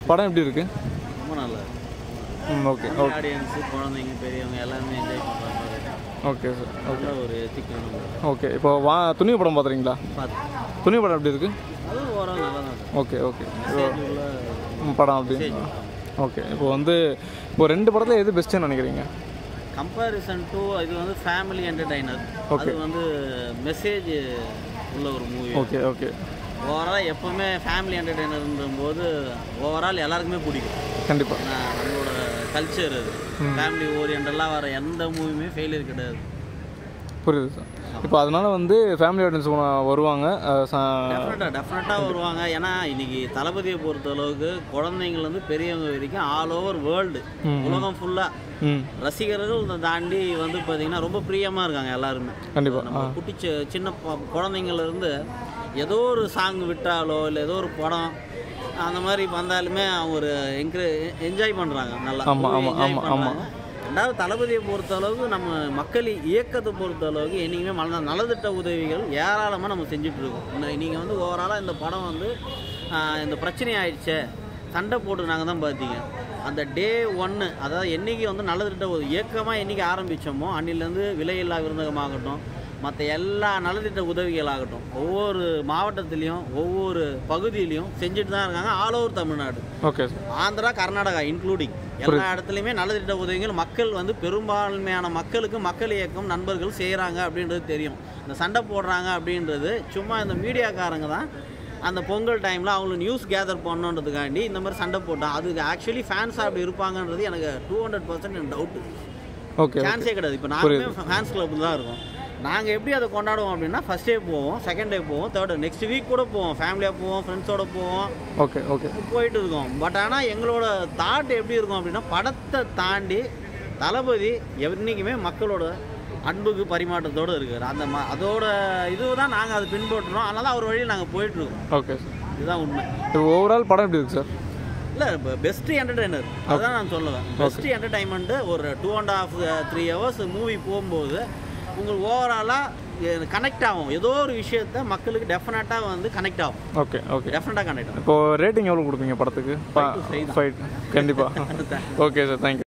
படம் எப்படி இருக்கு ரொம்ப நல்லா இருக்கு ம் ஓகே ஓகே ஆடியன்ஸு குழந்தைங்க பெரியவங்க எல்லாருமே என்ஜாய் பண்ணுற மாதிரி ஓகே சார் நல்ல ஒரு எத்திக்கான ஓகே இப்போ வா துணிவு படம் பார்த்துறீங்களா பார்த்து துணிவு படம் எப்படி இருக்கு அதுவும் ஓவரால் நல்லா தான் இருக்கு ஓகே ஓகே உள்ள ம், படம் அப்படி ஓகே இப்போ வந்து இப்போ ரெண்டு படத்தில் எது பெஸ்ட்டுன்னு நினைக்கிறீங்க கம்பேரிசன் டு இது வந்து ஃபேமிலி என்டர்டைனர் அது வந்து மெசேஜ் உள்ள ஒரு மூவி ஓகே ஓகே ஓவரால் எப்போவுமே ஃபேமிலி என்டர்டைனர்ன்ற போது ஓவரால் எல்லாருக்குமே பிடிக்கும் கண்டிப்பாக ஏன்னா நம்மளோட கல்ச்சர் அது ஃபேமிலி ஓரியண்டெல்லாம் வர எந்த மூவியுமே ஃபெயிலியர் கிடையாது புரியுது சார் இப்போ அதனால வந்து ஃபேமிலி ஆடியன்ஸ் வருவாங்க அஹ், ச- டெஃபினட்டாக டெஃபினட்டாக வருவாங்க ஏன்னா இன்னைக்கு தளபதியை பொறுத்த அளவுக்கு குழந்தைங்கள்லேருந்து பெரியவங்க வரைக்கும் ஆல் ஓவர் வேர்ல்டு உலகம் ஃபுல்லாக ம் ரசிகர்கள் இதை தாண்டி வந்து பார்த்தீங்கன்னா ரொம்ப பிரியமாக இருக்காங்க எல்லாருமே கண்டிப்பாக நம்ம குட்டி சி- சின்ன ப- குழந்தைங்கள்ல இருந்து ஏதோ ஒரு சாங் விட்டாலோ இல்லை ஏதோ ஒரு படம் அந்த மாதிரி வந்தாலுமே அவங்க ஒரு என்கரே என்ஜாய் பண்ணுறாங்க நல்லா ஆமா, ஆமா, enjoy ஆமா, ஆமா. பண்றாங்க. ரெண்டாவது தளபதியை பொறுத்த அளவுக்கு நம்ம மக்கள் இயக்கத்தை பொறுத்த அளவுக்கு என்றைக்குமே மல நலத்திட்ட உதவிகள் ஏராளமாக நம்ம செஞ்சுட்டு இருக்கோம் நீங்கள் வந்து ஓவராலாக இந்த படம் வந்து ஆஹ், இந்த பிரச்சனை ஆயிடுச்சே சண்டை போட்டு நாங்கள் தான் பார்த்தீங்க அந்த டே ஒன்று அதாவது என்னைக்கு வந்து நலத்திட்ட ஒரு இயக்கமாக என்னைக்கு ஆரம்பித்தோமோ அன்னிலேருந்து விலையில்லா விருந்தகமாகட்டும் மற்ற எல்லா நலத்திட்ட உதவிகளாகட்டும் ஒவ்வொரு மாவட்டத்துலேயும் ஒவ்வொரு பகுதியிலையும் செஞ்சுட்டு தான் இருக்காங்க all over Tamil Nadu okay sir Andhra Karnataka including எல்லா இடத்துலையுமே நலத்திட்ட உதவிகள் மக்கள் வந்து பெரும்பான்மையான மக்களுக்கு மக்கள் இயக்கம் நண்பர்கள் செய்கிறாங்க அப்படின்றது தெரியும் இந்த சண்டை போடுறாங்க அப்படின்றது சும்மா இந்த மீடியாக்காரங்க தான் அந்த பொங்கல் டைமில் அவங்களுக்கு நியூஸ் கேதர் பண்ணணுன்றதுக்காண்டி இந்த மாதிரி சண்டை போட்டான் அது ஆக்சுவலி ஃபேன்ஸ் அப்படி இருப்பாங்கன்றது எனக்கு டூ ஹண்ட்ரட் பர்சன்ட் எனக்கு டவுட்டு ஓகே சான்ஸே கிடையாது இப்போ நாங்களுமே ஃபேன்ஸ் கிளப் தான் இருக்கோம் நாங்கள் எப்படி அதை கொண்டாடுவோம் அப்படின்னா ஃபர்ஸ்ட் டே போவோம் செகண்ட் டே போவோம் தேர்ட் நெக்ஸ்ட் வீக் கூட போவோம் ஃபேமிலியாக போவோம் ஃப்ரெண்ட்ஸோட போவோம் ஓகே ஓகே போயிட்டு இருக்கோம் பட் ஆனால் எங்களோட தாட் எப்படி இருக்கும் அப்படின்னா படத்தை தாண்டி தளபதி என்னைக்குமே மக்களோட அன்புக்கு பரிமாற்றத்தோடு இருக்கார் அந்த ம அதோட இதுதான் நாங்கள் அதை பின்பற்றுறோம் அதனால அவர் வழியில் நாங்கள் போயிட்டுருக்கோம் ஓகே சார் இதுதான் உண்மை இப்போ ஓவரால் படம் எப்படி இருக்கு சார் இல்லை பெஸ்ட் என்டர்டெய்னர் அதுதான் நான் சொல்லுவேன் பெஸ்ட் என்டர்டைன்மெண்ட்டு ஒரு two and half three hours movie போகும்போது உங்களுக்கு ஓவராலாக கனெக்ட் ஆகும் ஏதோ ஒரு விஷயத்த மக்களுக்கு டெஃபினட்டாக வந்து கனெக்ட் ஆகும் ஓகே ஓகே டெஃபினட்டாக கனெக்ட் ஆகும் இப்போ ரேட்டிங் எவ்வளோ கொடுப்பீங்க படத்துக்கு Five to five தான். ஃபைட் கண்டிப்பாக ஓகே சார் தேங்க்யூ